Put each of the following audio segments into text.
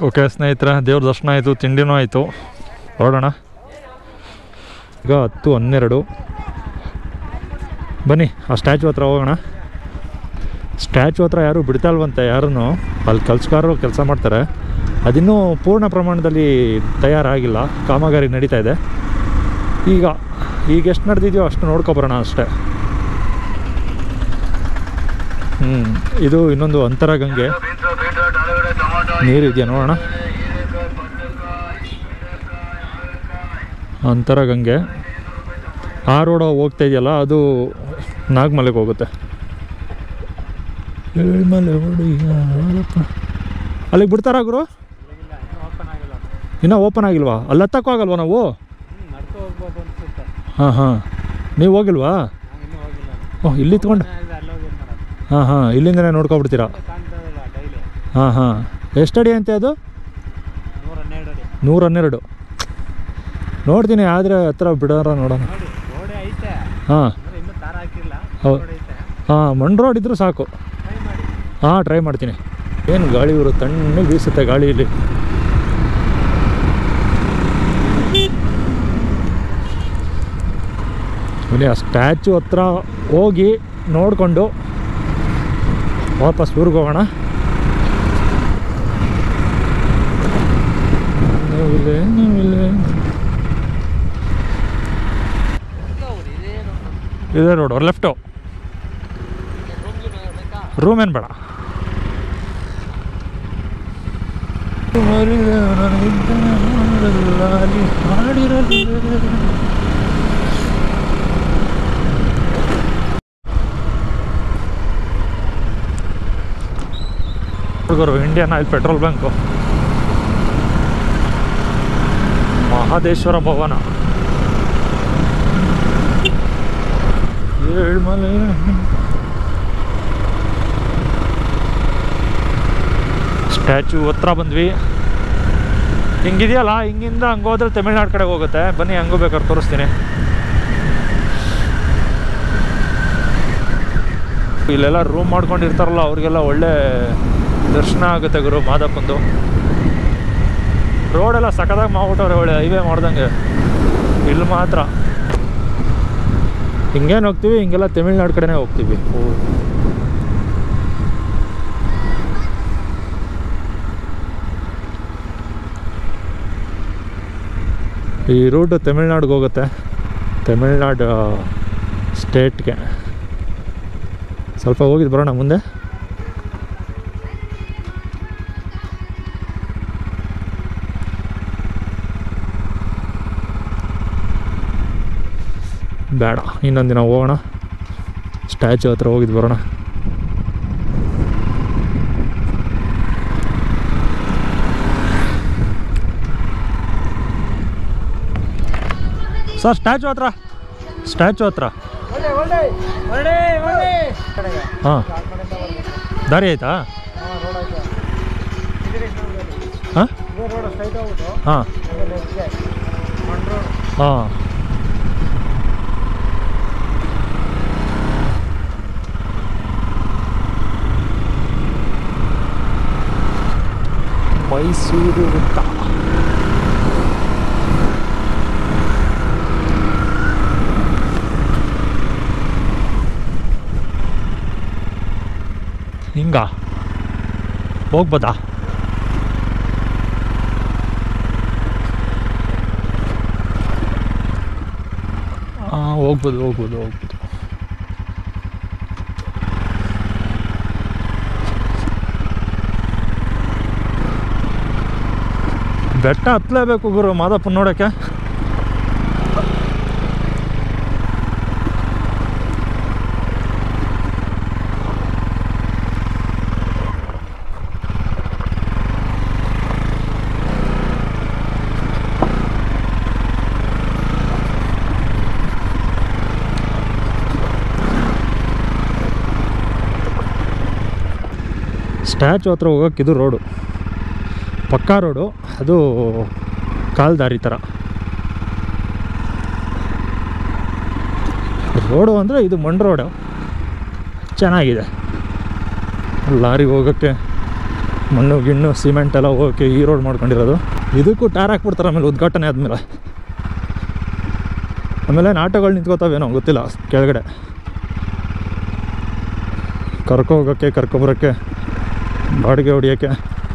Okay ಸ್ನೇಹಿತರೆ ದೇವ್ರ ದರ್ಶನ ಆಯಿತು ತಿಂಡಿನೂ ಆಯಿತು ಹೊರಡೋಣ ಈಗ ಹತ್ತು ಹನ್ನೆರಡು ಬನ್ನಿ ಆ ಸ್ಟ್ಯಾಚು ಹತ್ರ ಹೋಗೋಣ ಸ್ಟ್ಯಾಚು ಹತ್ರ ಯಾರು ಬಿಡ್ತಾ ಇಲ್ವಂತೆ ಯಾರನ್ನು ಅಲ್ಲಿ ಕೆಲಸಗಾರರು ಕೆಲಸ ಮಾಡ್ತಾರೆ ಅದಿನ್ನೂ ಪೂರ್ಣ ಪ್ರಮಾಣದಲ್ಲಿ ತಯಾರಾಗಿಲ್ಲ ಕಾಮಗಾರಿ ನಡೀತಾ ಇದೆ ಈಗ ಈಗ ಎಷ್ಟು ನಡೆದಿದೆಯೋ ಅಷ್ಟು ನೋಡ್ಕೊಬರೋಣ ಅಷ್ಟೇ ಹ್ಞೂ ಇದು ಇನ್ನೊಂದು ಅಂತರಗಂಗೆ ನೀರು ಇದೆಯಾ ನೋಡೋಣ ಅಂತರಗಂಗೆ ಆ ರೋಡ್ ಹೋಗ್ತಾ ಇದೆಯಲ್ಲ ಅದು ನಾಗಮಲೆಗೆ ಹೋಗುತ್ತೆ ಏಳ್ಮಲೆ ಹುಡುಗ ಯಾರಪ್ಪ. ಅಲ್ಲಿಗೆ ಬಿಡ್ತಾರಾ ಗುರು ಇನ್ನೂ ಓಪನ್ ಆಗಿಲ್ವಾ ಅಲ್ಲಿ ಹತ್ತಕ್ಕೂ ಆಗಲ್ವಾ ನಾವು ನಡ್ಕೊ ಹೋಗ್ಬೋದು ಅನ್ಸುತ್ತೆ ಹಾಂ ಹಾಂ ನೀವು ಹೋಗಿಲ್ವಾ ನಾನು ಇನ್ನೂ ಹೋಗಿಲ್ಲ ಓಹ್ ಇಲ್ಲಿ ಇತ್ಕೊಂಡು ಅಲ್ಲಿ ಹೋಗಿ ಏನು ಮಾಡೋದು ಹಾಂ ಹಾಂ ಇಲ್ಲಿಂದನೇ ನೋಡ್ಕೊಬಿಡ್ತೀರಾ ಕಾಣ್ತಾ ಇಲ್ಲ ಡೈಲಿ ಹಾಂ ಹಾಂ ಎಷ್ಟು ಅಡಿ ಅಂತೆ ಅದು ನೂರ ಹನ್ನೆರಡು ಅಡಿ ನೂರ ಹನ್ನೆರಡು ನೋಡ್ತೀನಿ ಆದರೆ ಹತ್ರ ಬಿಡೋರ ನೋಡೋಣ ನೋಡಿ ಗೋಡೆ ಐತೆ ಹಾಂ ಅಂದ್ರೆ ಇನ್ನೂ ತಾರ ಹಾಕಿಲ್ಲ ಹೌದು. ಗೋಡೆ ಐತೆ ಹಾಂ ಮಣ್ಣು ರೋಡ್ ಇದ್ರೂ ಸಾಕು ಟ್ರೈ ಮಾಡಿ ಹಾಂ ಟ್ರೈ ಮಾಡ್ತೀನಿ ಏನು ಗಾಳಿ ಇವರು ತಣ್ಣಗೆ ಬೀಸುತ್ತೆ ಗಾಳಿ ಇಲ್ಲಿ ಬನ್ನಿ ಆ ಸ್ಟ್ಯಾಚು ಹತ್ರ ಹೋಗಿ ನೋಡಿಕೊಂಡು ವಾಪಸ್ ಊರಿಗೆ ಹೋಗೋಣ ನೋವಿಲೆ ನೋವಿಲೆ ಇದೇ ರೋಡ್ ಅವ್ರ ಲೆಫ್ಟು ರೂಮ್ ಏನು ಬೇಡ ಹುಡುಗರು Indian oil petrol bank Mahadeshwara Bhavana Elmale statue ಹತ್ರ ಬಂದ್ವಿ ಹಿಂಗಿದೆಯಲ್ಲ ಹಿಂಗಿಂದ ಹಂಗೆ ಹೋದ್ರೆ ತಮಿಳ್ನಾಡು ಕಡೆಗೆ ಹೋಗುತ್ತೆ ಬನ್ನಿ ಹಂಗೂ ಬೇಕಾದ್ರೆ ತೋರಿಸ್ತೀನಿ ಇಲ್ಲೆಲ್ಲ ರೂಮ್ ಮಾಡ್ಕೊಂಡಿರ್ತಾರಲ್ಲ ಅವ್ರಿಗೆಲ್ಲ ಒಳ್ಳೆ ದರ್ಶನ ಆಗುತ್ತೆ ಗುರು ಮಾದಪ್ಪಂದು ರೋಡೆಲ್ಲ ಸಖತ್ತಾಗಿ ಮಾಡ್ಬಿಟ್ಟವ್ರೆ ಒಳ್ಳೆ ಹೈವೇ ಮಾಡ್ದಂಗೆ ಇಲ್ಲಿ ಮಾತ್ರ ಹಿಂಗೇನು ಹೋಗ್ತೀವಿ ಹಿಂಗೆಲ್ಲ ತಮಿಳ್ನಾಡು ಕಡೆನೇ ಹೋಗ್ತೀವಿ ಓ ಈ ರೂಟು ತಮಿಳ್ನಾಡಿಗೆ ಹೋಗುತ್ತೆ ತಮಿಳ್ನಾಡು ಸ್ಟೇಟ್ಗೆ ಸ್ವಲ್ಪ ಹೋಗಿದ್ದು ಬರೋಣ ಮುಂದೆ ಬೇಡ ಇನ್ನೊಂದು ದಿನ ಹೋಗೋಣ ಸ್ಟ್ಯಾಚು ಹತ್ರ ಹೋಗಿದ್ದು ಬರೋಣ ಸರ್ ಸ್ಟ್ಯಾಚು ಹತ್ರ ಸ್ಟ್ಯಾಚು ಹತ್ರ ಒಳ್ಳೆ ಒಳ್ಳೆ ಒಳ್ಳೆ ಒಳ್ಳೆ ಕಡೆಗೆ ಹಾಂ ಆ ಕಡೆಯಿಂದ ಬರ್ಬೇಕು. ದಾರಿ ಆಯ್ತಾ ಹಾ, ರೋಡ್ ಐತೆ ಇದಿರಿ ನೋಡಿ. ಹಾಂ ಇದೇ ರೋಡ್ ಸ್ಟ್ರೈಟ್ ಹೋಗ್ಬಿಟ್ಟು ಹಾಂ ಆಮೇಲೆ ಲೆಫ್ಟ್ಗೆ ಮಣ್ಣು ರೋಡ್ ಹಾಂ ಮೈಸೂರು ವೃತ್ತ ಹಿಂಗ ಹೋಗ್ಬೋದಾ ಹಾಂ ಹೋಗ್ಬೋದು ಹೋಗ್ಬೋದು ಹೋಗ್ಬೋದು ಬೆಟ್ಟ ಹತ್ತಲೇಬೇಕು ಗುರು ಮಾದಪ್ಪನ ನೋಡೋಕ್ಕೆ ಸ್ಟ್ಯಾಚು ಹತ್ರ ಹೋಗೋಕೆ ಇದು ರೋಡು ಪಕ್ಕಾ ರೋಡು ಅದು ಕಾಲ್ ದಾರಿ ಥರ ರೋಡು ಅಂದರೆ ಇದು ಮಣ್ಣು ರೋಡು ಚೆನ್ನಾಗಿದೆ ಲಾರಿಗೆ ಹೋಗೋಕ್ಕೆ ಮಣ್ಣು ಗಿಣ್ಣು ಸಿಮೆಂಟ್ ಎಲ್ಲ ಹೋಗಿ ಈ ರೋಡ್ ಮಾಡ್ಕೊಂಡಿರೋದು ಇದಕ್ಕೂ ಟಾರ್ ಹಾಕ್ಬಿಡ್ತಾರೆ ಆಮೇಲೆ ಉದ್ಘಾಟನೆ ಆದಮೇಲೆ ಆಮೇಲೆ ಆಟೋಗಳು ನಿಂತ್ಕೋತಾವೇನೋ ಗೊತ್ತಿಲ್ಲ ಕೆಳಗಡೆ ಕರ್ಕೊ ಹೋಗೋಕ್ಕೆ ಕರ್ಕೊಬರೋಕ್ಕೆ ಬಾಡಿಗೆ ಹೊಡಿಯೋಕ್ಕೆ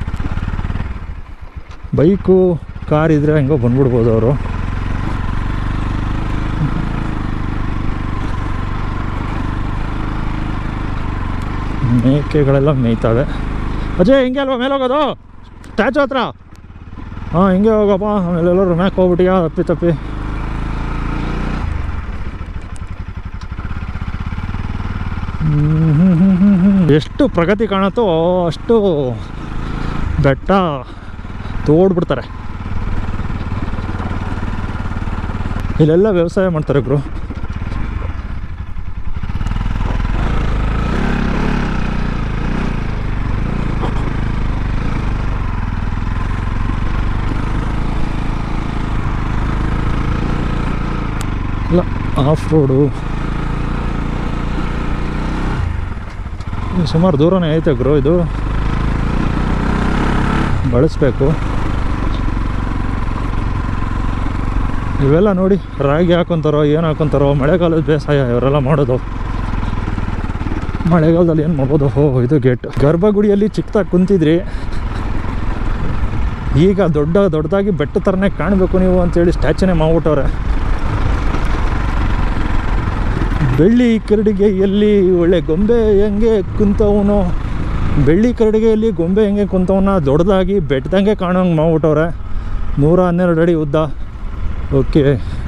ಬೈಕು ಕಾರ್ ಇದ್ದರೆ ಹೆಂಗೋ ಬಂದ್ಬಿಡ್ಬೋದು ಅವರು ಮೇಕೆಗಳೆಲ್ಲ ಮೇಯ್ತವೆ ಅಜಯ್ ಹಿಂಗೆ ಅಲ್ವಾ ಮೇಲೆ ಹೋಗೋದು ಸ್ಟ್ಯಾಚು ಹತ್ರ ಹಾಂ ಹಿಂಗೆ ಹೋಗಪ್ಪ ಆಮೇಲೆ ಎಲ್ಲರೂ ಮ್ಯಾಕ್ ಹೋಗ್ಬಿಟ್ಟಿಯಾ ತಪ್ಪಿ ತಪ್ಪಿ ಹ್ಮ್, ಹ್ಮ್, ಹ್ಮ್, ಹ್ಮ್, ಹ್ಮ್. ಎಷ್ಟು ಪ್ರಗತಿ ಕಾಣುತ್ತೋ ಅಷ್ಟು ಬೆಟ್ಟ ತೋಡ್ಬಿಡ್ತಾರೆ ಇಲ್ಲೆಲ್ಲ ವ್ಯವಸಾಯ ಮಾಡ್ತಾರೆ ಗುರು ಇಲ್ಲ ಆಫ್ ರೋಡು ಸುಮಾರು ದೂರನೇ ಐತೆ ಗುರು ಇದು ಬಳಸಬೇಕು ಇವೆಲ್ಲ ನೋಡಿ ರಾಗಿ ಹಾಕೊತಾರೋ ಏನು ಹಾಕೊತಾರೋ ಮಳೆಗಾಲದ ಬೇಸಾಯ ಇವರೆಲ್ಲ ಮಾಡೋದು ಮಳೆಗಾಲದಲ್ಲಿ ಏನು ಮಾಡ್ಬೋದು ಹೋ ಇದು ಗೇಟ್ ಗರ್ಭಗುಡಿಯಲ್ಲಿ ಚಿಕ್ಕದಾಗಿ ಕುಂತಿದ್ರಿ ಈಗ ದೊಡ್ಡ ದೊಡ್ಡದಾಗಿ ಬೆಟ್ಟ ಥರನೇ ಕಾಣಬೇಕು ನೀವು ಅಂತೇಳಿ ಸ್ಟ್ಯಾಚುನೇ ಮಾಡ್ಬಿಟ್ಟವ್ರೆ ಬೆಳ್ಳಿ ಕರಡಿಗೆಯಲ್ಲಿ ಒಳ್ಳೆ ಗೊಂಬೆ ಹೆಂಗೆ ಕುಂತವನು ಬೆಳ್ಳಿ ಕರಡಿಗೆಯಲ್ಲಿ ಗೊಂಬೆ ಹೆಂಗೆ ಕುಂತವನ ದೊಡ್ಡದಾಗಿ ಬೆಟ್ಟದಂಗೆ ಕಾಣೋಂಗೆ ಮಾಡ್ಬಿಟ್ಟವ್ರೆ ನೂರ ಹನ್ನೆರಡು ಅಡಿ ಉದ್ದ ಓಕೆ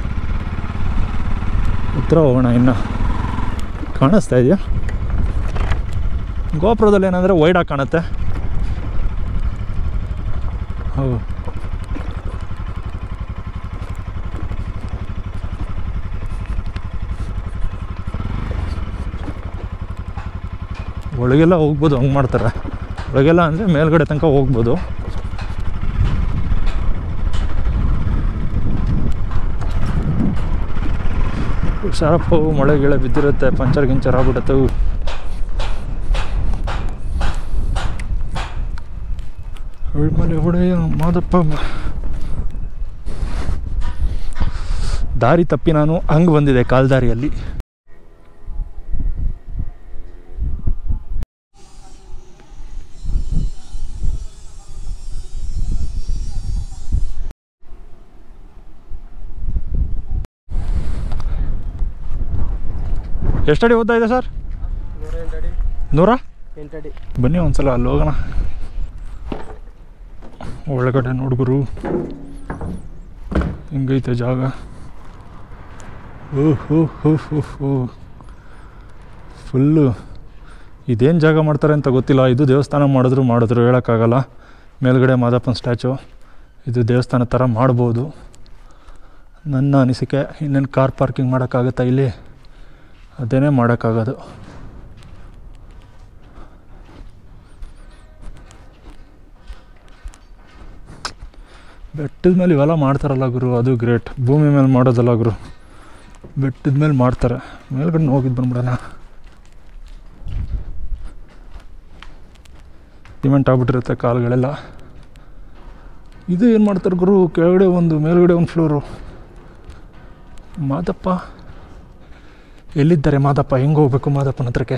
ಹತ್ರ ಹೋಗೋಣ ಇನ್ನು ಕಾಣಿಸ್ತಾ ಇದೆಯಾ ಗೋಪುರದಲ್ಲಿ ಏನಂದರೆ ವೈಡಾಗಿ ಕಾಣುತ್ತೆ ಹೌದು ಒಳಗೆಲ್ಲ ಹೋಗ್ಬೋದು ಹಂಗೆ ಮಾಡ್ತಾರೆ ಒಳಗೆಲ್ಲ ಅಂದರೆ ಮೇಲ್ಗಡೆ ತನಕ ಹೋಗ್ಬೋದು ಹುಷಾರಪ್ಪ ಮಳೆ ಗಿಳೆ ಬಿದ್ದಿರುತ್ತೆ ಪಂಚರ್ ಗಿಂಚರ್ ಆಗ್ಬಿಡುತ್ತೆ ಮಲೆ ಹೊಡೆಯ ಮಾದಪ್ಪ ದಾರಿ ತಪ್ಪಿ ನಾನು ಹಂಗೆ ಬಂದಿದೆ ಕಾಲ್ದಾರಿಯಲ್ಲಿ ಎಷ್ಟಡಿ ಉದ್ದ ಇದೆ ಸರ್ ನೂರ ಎಂಟು ಅಡಿ ನೂರ ಎಂಟು ಅಡಿ ಬನ್ನಿ ಒಂದ್ಸಲ ಅಲ್ಲಿ ಹೋಗೋಣ ಒಳಗಡೆ ನೋಡ್ಗುರು ಹಿಂಗೈತೆ ಜಾಗ ಓಹ್ ಹೋ ಹೋ ಹೋ ಹೋ ಫುಲ್ಲು ಇದೇನು ಜಾಗ ಮಾಡ್ತಾರೆ ಅಂತ ಗೊತ್ತಿಲ್ಲ ಇದು ದೇವಸ್ಥಾನ ಮಾಡಿದ್ರು ಮಾಡಿದ್ರು ಹೇಳೋಕ್ಕಾಗಲ್ಲ ಮೇಲ್ಗಡೆ ಮಾದಪ್ಪನ ಸ್ಟ್ಯಾಚು ಇದು ದೇವಸ್ಥಾನ ಥರ ಮಾಡ್ಬೋದು ನನ್ನ ಅನಿಸಿಕೆ ಇನ್ನೇನು ಕಾರ್ ಪಾರ್ಕಿಂಗ್ ಮಾಡೋಕ್ಕಾಗತ್ತಾ ಇಲ್ಲಿ ಅದೇನೇ ಮಾಡೋಕ್ಕಾಗೋದು ಬೆಟ್ಟದ ಮೇಲೆ ಇವೆಲ್ಲ ಮಾಡ್ತಾರಲ್ಲ ಗುರು ಅದು ಗ್ರೇಟ್ ಭೂಮಿ ಮೇಲೆ ಮಾಡೋದಲ್ಲ ಗುರು ಬೆಟ್ಟದ ಮೇಲೆ ಮಾಡ್ತಾರೆ ಮೇಲ್ಗಡೆ ಹೋಗಿದ್ದು ಬಂದ್ಬಿಡೋಣ ಸಿಮೆಂಟ್ ಆಗ್ಬಿಟ್ಟಿರುತ್ತೆ ಕಾಲುಗಳೆಲ್ಲ ಇದು ಏನು ಮಾಡ್ತಾರೆ ಗುರು ಕೆಳಗಡೆ ಒಂದು ಮೇಲ್ಗಡೆ ಒಂದು ಫ್ಲೋರು ಮಾದಪ್ಪ ಎಲ್ಲಿದ್ದಾರೆ ಮಾದಪ್ಪ ಹೆಂಗೆ ಹೋಗ್ಬೇಕು ಮಾದಪ್ಪನ ಹತ್ರಕ್ಕೆ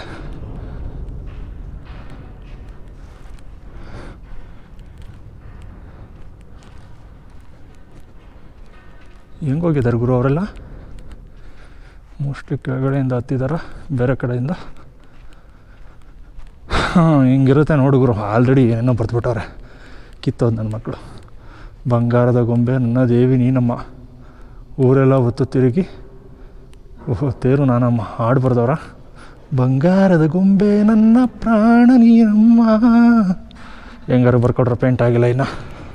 ಹೆಂಗೆ ಹೋಗಿದ್ದಾರೆ ಗುರು ಅವರೆಲ್ಲ ಮೋಸ್ಟ್ಲಿ ಕೆಳಗಡೆಯಿಂದ ಹತ್ತಿದಾರ ಬೇರೆ ಕಡೆಯಿಂದ ಹಾಂ ಹಿಂಗಿರುತ್ತೆ ನೋಡು ಗುರು ಆಲ್ರೆಡಿ ಏನೇನೋ ಬರೆದ್ಬಿಟ್ಟವ್ರೆ ಕಿತ್ತೋದು ನನ್ನ ಮಕ್ಕಳು ಬಂಗಾರದ ಗೊಂಬೆ ನನ್ನ ದೇವಿ ನೀನಮ್ಮ ಊರೆಲ್ಲ ಹೊತ್ತು ತಿರುಗಿ ಓಹೋ ತೇರು ನಾನಮ್ಮ ಹಾಡು ಬರ್ದವ್ರ ಬಂಗಾರದ ಗೊಂಬೆ ನನ್ನ ಪ್ರಾಣ ನೀನಮ್ಮ ಹೆಂಗಾರು ಬರ್ಕೊಟ್ರೆ ಪೇಂಟ್ ಆಗಿಲ್ಲ ಇನ್ನು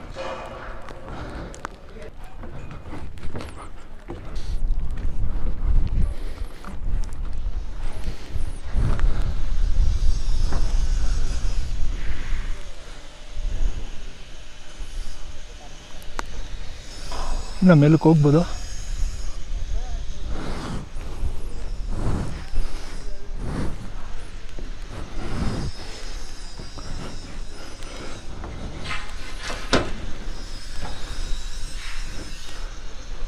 ಇನ್ನು ಮೇಲಕ್ಕೆ ಹೋಗ್ಬೋದು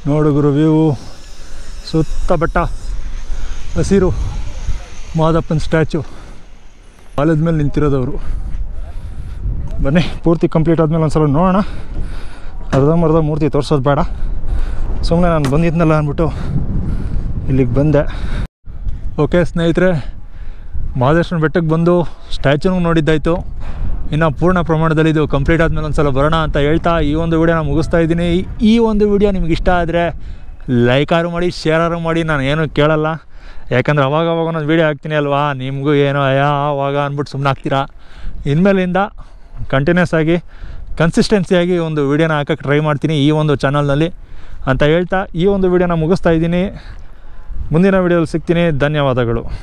ನೋಡುಗರು ವ್ಯೂ ಸುತ್ತ ಬೆಟ್ಟ ಹಸಿರು ಮಾದಪ್ಪನ ಸ್ಟ್ಯಾಚು ಆಲದ ಮೇಲೆ ನಿಂತಿರೋದವರು ಬನ್ನಿ ಪೂರ್ತಿ ಕಂಪ್ಲೀಟ್ ಆದಮೇಲೆ ಒಂದು ಸಲ ನೋಡೋಣ ಅರ್ಧಂಬರ್ಧ ಮೂರ್ತಿ ತೋರಿಸೋದು ಬೇಡ ಸುಮ್ಮನೆ ನಾನು ಬಂದಿದ್ನಲ್ಲ ಅಂದ್ಬಿಟ್ಟು ಇಲ್ಲಿಗೆ ಬಂದೆ ಓಕೆ ಸ್ನೇಹಿತರೆ ಮಹದೇಶ್ವರನ ಬೆಟ್ಟಕ್ಕೆ ಬಂದು ಸ್ಟ್ಯಾಚುನೂ ನೋಡಿದ್ದಾಯಿತು ಇನ್ನು ಪೂರ್ಣ ಪ್ರಮಾಣದಲ್ಲಿ ಇದು ಕಂಪ್ಲೀಟ್ ಆದಮೇಲೆ ಒಂದು ಸಲ ಬರೋಣ ಅಂತ ಹೇಳ್ತಾ ಈ ಒಂದು ವಿಡಿಯೋನ ಮುಗಿಸ್ತಾ ಇದ್ದೀನಿ ಈ- ಈ ಒಂದು ವಿಡಿಯೋ ನಿಮ್ಗೆ ಇಷ್ಟ ಆದರೆ ಲೈಕಾರು ಮಾಡಿ ಶೇರಾರು ಮಾಡಿ ನಾನು ಏನು ಕೇಳಲ್ಲ ಯಾಕಂದ್ರೆ ಅವಾಗ ಅವಾಗ ಒಂದೊಂದು ವೀಡಿಯೋ ಹಾಕ್ತೀನಿ ಅಲ್ವಾ ನಿಮಗೂ ಏನೋ ಯಾ ಅವಾಗ ಅಂದ್ಬಿಟ್ಟು ಸುಮ್ಮನೆ ಹಾಕ್ತೀರಾ ಇನ್ಮೇಲಿಂದ ಕಂಟಿನ್ಯೂಸ್ ಆಗಿ ಕನ್ಸಿಸ್ಟೆನ್ಸಿಯಾಗಿ ಒಂದು ವೀಡಿಯೋನ ಹಾಕಕ್ಕೆ ಟ್ರೈ ಮಾಡ್ತೀನಿ ಈ ಒಂದು ಚಾನಲ್ನಲ್ಲಿ ಅಂತ ಹೇಳ್ತಾ ಈ ಒಂದು ವೀಡಿಯೋನ ಮುಗಿಸ್ತಾ ಇದ್ದೀನಿ ಮುಂದಿನ ವೀಡಿಯೋದಲ್ಲಿ ಸಿಗ್ತೀನಿ ಧನ್ಯವಾದಗಳು